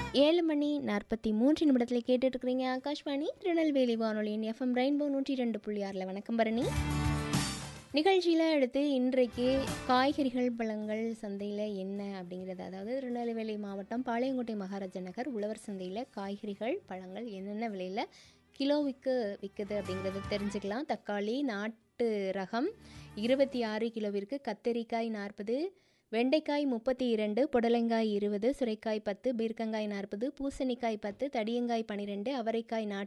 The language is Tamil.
ஏழு மணி நாற்பத்தி மூன்று நிமிடத்தில் கேட்டுட்டு இருக்கிறீங்க ஆகாஷ்வாணி திருநெல்வேலி வானொலியின் எஃப்எம் ரெயின்போ நூற்றி ரெண்டு புள்ளி ஆறில் வணக்கம் பரணி நிகழ்ச்சியில் அடுத்து இன்றைக்கு காய்கறிகள் பழங்கள் சந்தையில் என்ன அப்படிங்கிறது அதாவது திருநெல்வேலி மாவட்டம் பாளையங்கோட்டை மகாராஜா நகர் உழவர் சந்தையில் காய்கறிகள் பழங்கள் என்னென்ன விலையில் கிலோவுக்கு விற்குது அப்படிங்கிறத தெரிஞ்சுக்கலாம் தக்காளி நாட்டு ரகம் இருபத்தி ஆறு கிலோவிற்கு கத்தரிக்காய் நாற்பது வெண்டைக்காய் முப்பத்தி இரண்டு புடலங்காய் இருபது சுரைக்காய் பத்து பீர்க்கங்காய் நாற்பது பூசணிக்காய் பத்து தடியங்காய் பன்னிரெண்டு அவரைக்காய் நாட்டு